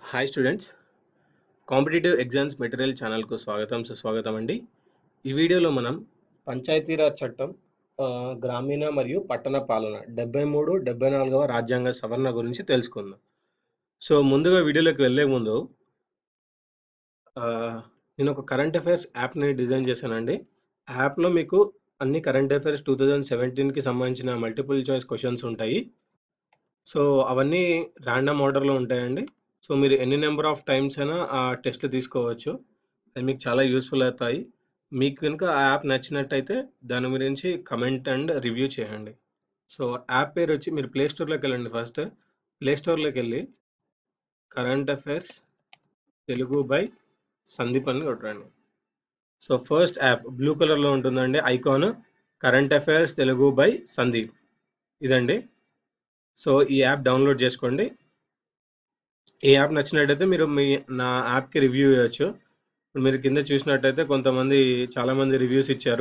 Hi students competitive exams material ఛానల్కు స్వాగతం సుస్వాగతం అండి ఈ వీడియోలో మనం పంచాయతీరాజ్ చట్టం ఆ, గ్రామీణ మరియు పట్టణ పాలన డెబ్బై మూడు డెబ్బై నాలుగవ రాజ్యాంగ సవరణ గురించి తెలుసుకుందాం సో ముందుగా వీడియోలోకి వెళ్ళే ముందు ఆ, నేను ఒక కరెంట్ అఫైర్స్ యాప్ని డిజైన్ చేశానండి ఆ యాప్లో మీకు అన్ని కరెంట్ అఫైర్స్ టూ థౌజండ్ సెవెంటీన్కి సంబంధించిన మల్టిపుల్ చాయిస్ క్వశ్చన్స్ ఉంటాయి సో అవన్నీ ర్యాండమ్ ఆర్డర్లో ఉంటాయండి సో మీరు ఎన్ని నెంబర్ ఆఫ్ టైమ్స్ అయినా ఆ టెస్ట్లు తీసుకోవచ్చు అది మీకు చాలా యూస్ఫుల్ అవుతాయి మీకు కనుక ఆ యాప్ నచ్చినట్టయితే దాని గురించి కమెంట్ అండ్ రివ్యూ చేయండి సో యాప్ పేరు వచ్చి మీరు ప్లే స్టోర్లోకి వెళ్ళండి ఫస్ట్ ప్లే స్టోర్లోకి వెళ్ళి current affairs Telugu by Sandeep అని కొట్టండి సో ఫస్ట్ యాప్ బ్లూ కలర్లో ఉంటుందండి icon current affairs Telugu by Sandeep ఇదండి సో ఈ యాప్ డౌన్లోడ్ చేసుకోండి ఈ యాప్ నచ్చినట్టయితే మీరు మీ నా యాప్కి రివ్యూ ఇవ్వచ్చు ఇప్పుడు మీరు కింద చూసినట్టయితే కొంతమంది చాలామంది రివ్యూస్ ఇచ్చారు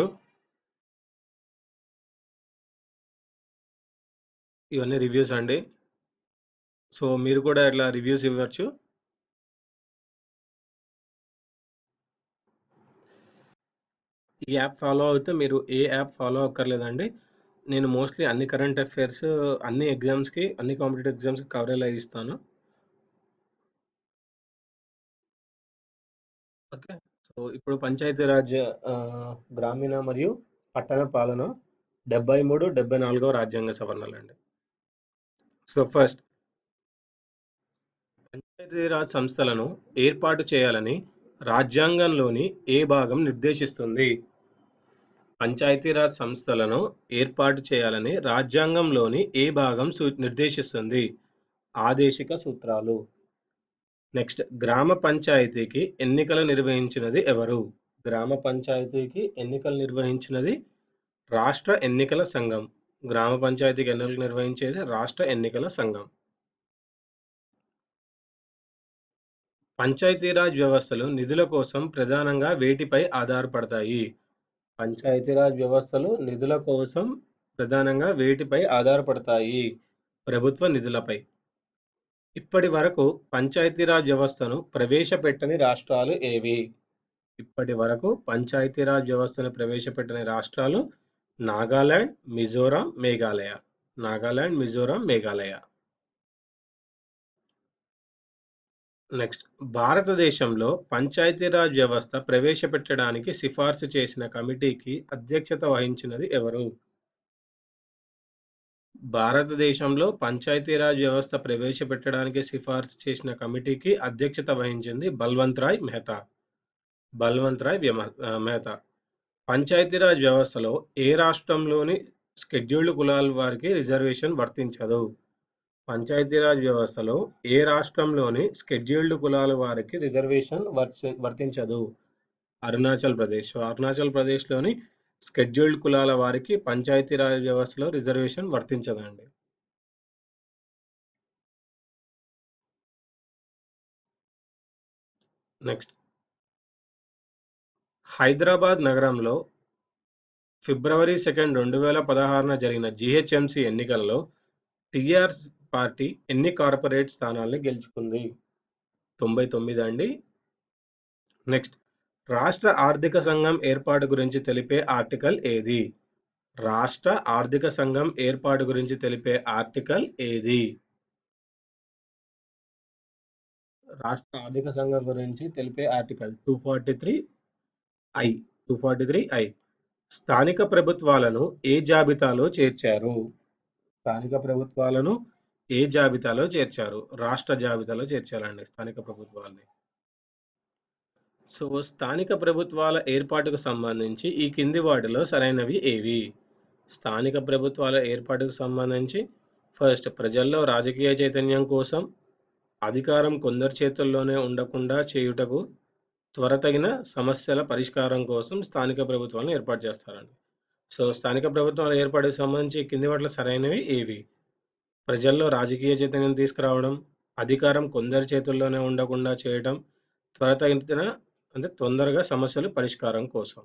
ఇవన్నీ రివ్యూస్ అండి సో మీరు కూడా ఇట్లా రివ్యూస్ ఇవ్వచ్చు ఈ యాప్ ఫాలో అయితే మీరు ఏ యాప్ ఫాలో అక్కర్లేదండి నేను మోస్ట్లీ అన్ని కరెంట్ అఫైర్స్ అన్ని ఎగ్జామ్స్కి అన్ని కాంపిటేటివ్ ఎగ్జామ్స్కి కవరేజ్ ఇస్తాను ఓకే సో ఇప్పుడు పంచాయతీరాజ్ ఆ, గ్రామీణ మరియు పట్టణ పాలన డెబ్బై మూడు డెబ్బై నాలుగవ రాజ్యాంగ సవరణలు అండి సో ఫస్ట్ పంచాయతీరాజ్ సంస్థలను ఏర్పాటు చేయాలని రాజ్యాంగంలోని ఏ భాగం నిర్దేశిస్తుంది పంచాయతీరాజ్ సంస్థలను ఏర్పాటు చేయాలని రాజ్యాంగంలోని ఏ భాగం సూ నిర్దేశిస్తుంది ఆదేశిక సూత్రాలు నెక్స్ట్ గ్రామ పంచాయతీకి ఎన్నికలు నిర్వహించినది ఎవరు గ్రామ పంచాయతీకి ఎన్నికలు నిర్వహించినది రాష్ట్ర ఎన్నికల సంఘం గ్రామ పంచాయతీకి ఎన్నికలు నిర్వహించేది రాష్ట్ర ఎన్నికల సంఘం పంచాయతీరాజ్ వ్యవస్థలు నిధుల కోసం ప్రధానంగా వేటిపై ఆధారపడతాయి పంచాయతీరాజ్ వ్యవస్థలు నిధుల కోసం ప్రధానంగా వేటిపై ఆధారపడతాయి ప్రభుత్వ నిధులపై ఇప్పటి వరకు పంచాయతీరాజ్ వ్యవస్థను ప్రవేశపెట్టని రాష్ట్రాలు ఏవి ఇప్పటి వరకు పంచాయతీరాజ్ వ్యవస్థను ప్రవేశపెట్టని రాష్ట్రాలు నాగాలాండ్ మిజోరాం మేఘాలయ నాగాలాండ్ మిజోరాం మేఘాలయ నెక్స్ట్ భారతదేశంలో పంచాయతీరాజ్ వ్యవస్థ ప్రవేశపెట్టడానికి సిఫార్సు చేసిన కమిటీకి అధ్యక్షత వహించినది ఎవరు భారతదేశంలో పంచాయతీరాజ్ వ్యవస్థ ప్రవేశపెట్టడానికి సిఫార్సు చేసిన కమిటీకి అధ్యక్షత వహించింది బల్వంత్ రాయ్ మెహతా బల్వంత్ రాయ్ వ్యమ- ఆ, మెహతా పంచాయతీరాజ్ వ్యవస్థలో ఏ రాష్ట్రంలోని షెడ్యూల్డ్ కులాల వారికి రిజర్వేషన్ వర్తించదు పంచాయతీరాజ్ వ్యవస్థలో ఏ రాష్ట్రంలోని షెడ్యూల్డ్ కులాల వారికి రిజర్వేషన్ వర్చ- వర్తించదు అరుణాచల్ ప్రదేశ్ సో అరుణాచల్ ప్రదేశ్లోని షెడ్యూల్డ్ కులాల వారికి పంచాయతీరాజ్ వ్యవస్థలో రిజర్వేషన్ వర్తించదండి నెక్స్ట్ హైదరాబాద్ నగరంలో ఫిబ్రవరి సెకండ్ రెండు వేల పదహారున జరిగిన జిహెచ్ఎంసి ఎన్నికలలో టిఆర్ పార్టీ ఎన్ని కార్పొరేట్ స్థానాల్ని గెలుచుకుంది తొంభై తొమ్మిది అండి నెక్స్ట్ రాష్ట్ర ఆర్థిక సంఘం ఏర్పాటు గురించి తెలిపే ఆర్టికల్ ఏది రాష్ట్ర ఆర్థిక సంఘం ఏర్పాటు గురించి తెలిపే ఆర్టికల్ ఏది రాష్ట్ర ఆర్థిక సంఘం గురించి తెలిపే article two forty three I two forty three I స్థానిక ప్రభుత్వాలను ఏ జాబితాలో చేర్చారు స్థానిక ప్రభుత్వాలను ఏ జాబితాలో చేర్చారు రాష్ట్ర జాబితాలో చేర్చాలండి స్థానిక ప్రభుత్వాలని సో స్థానిక ప్రభుత్వాల ఏర్పాటుకు సంబంధించి ఈ కింది వాటిలో సరైనవి ఏవి స్థానిక ప్రభుత్వాల ఏర్పాటుకు సంబంధించి ఫస్ట్ ప్రజల్లో రాజకీయ చైతన్యం కోసం అధికారం కొందరి చేతుల్లోనే ఉండకుండా చేయుటకు త్వరతగిన సమస్యల పరిష్కారం కోసం స్థానిక ప్రభుత్వాలను ఏర్పాటు చేస్తారండి సో స్థానిక ప్రభుత్వాల ఏర్పాటుకు సంబంధించి ఈ కింది వాటిలో సరైనవి ఏవి ప్రజల్లో రాజకీయ చైతన్యం తీసుకురావడం అధికారం కొందరి చేతుల్లోనే ఉండకుండా చేయడం త్వరతగిన అంటే తొందరగా సమస్యలు పరిష్కారం కోసం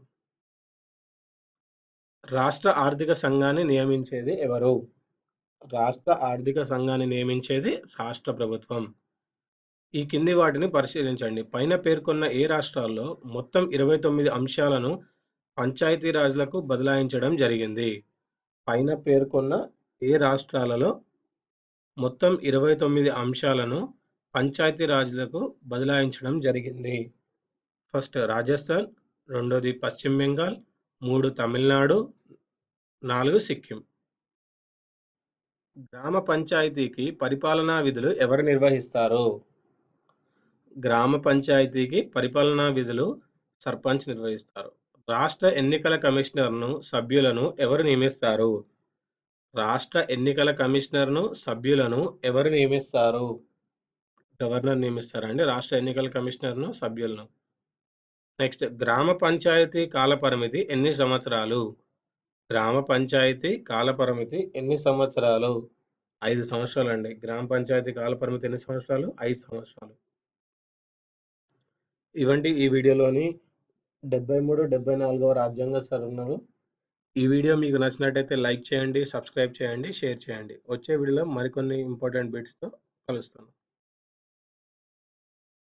రాష్ట్ర ఆర్థిక సంఘాన్ని నియమించేది ఎవరు రాష్ట్ర ఆర్థిక సంఘాన్ని నియమించేది రాష్ట్ర ప్రభుత్వం ఈ కింది వాటిని పరిశీలించండి. పైన పేర్కొన్న ఏ రాష్ట్రాల్లో మొత్తం 29 అంశాలను పంచాయతీరాజ్‌లకు బదలాయించడం జరిగింది? పైన పేర్కొన్న ఏ రాష్ట్రాలలో మొత్తం 29 అంశాలను పంచాయతీరాజ్‌లకు బదలాయించడం జరిగింది? ఫస్ట్ రాజస్థాన్, రెండోది పశ్చిమ బెంగాల్, 3 తమిళనాడు, 4 సిక్కిం. గ్రామ పంచాయతీకి పరిపాలనా విధులు ఎవరు నిర్వహిస్తారు? గ్రామ పంచాయతీకి పరిపాలనా విధులు సర్పంచ్ నిర్వహిస్తారు. రాష్ట్ర ఎన్నికల కమిషనర్‌ను, సభ్యులను ఎవరు నియమిస్తారు? రాష్ట్ర ఎన్నికల కమిషనర్‌ను, సభ్యులను ఎవరు నియమిస్తారు? గవర్నర్ నియమిస్తారండి. రాష్ట్ర ఎన్నికల కమిషనర్‌ను, సభ్యులను. నెక్స్ట్ గ్రామ పంచాయతీ కాలపరిమితి ఎన్ని సంవత్సరాలు? గ్రామ పంచాయతీ కాలపరిమితి ఎన్ని సంవత్సరాలు? 5 సంవత్సరాలండి. గ్రామ పంచాయతీ కాలపరిమితి ఎన్ని సంవత్సరాలు? 5 సంవత్సరాలు. ఇవండి ఈ వీడియోలోని 73, 74వ రాజ్యాంగ సవరణలు. ఈ వీడియో మీకు నచ్చినట్టయితే లైక్ చేయండి, సబ్స్క్రైబ్ చేయండి, షేర్ చేయండి. వచ్చే వీడియోలో మరికొన్ని ఇంపార్టెంట్ బిట్స్‌తో కలుస్తాను.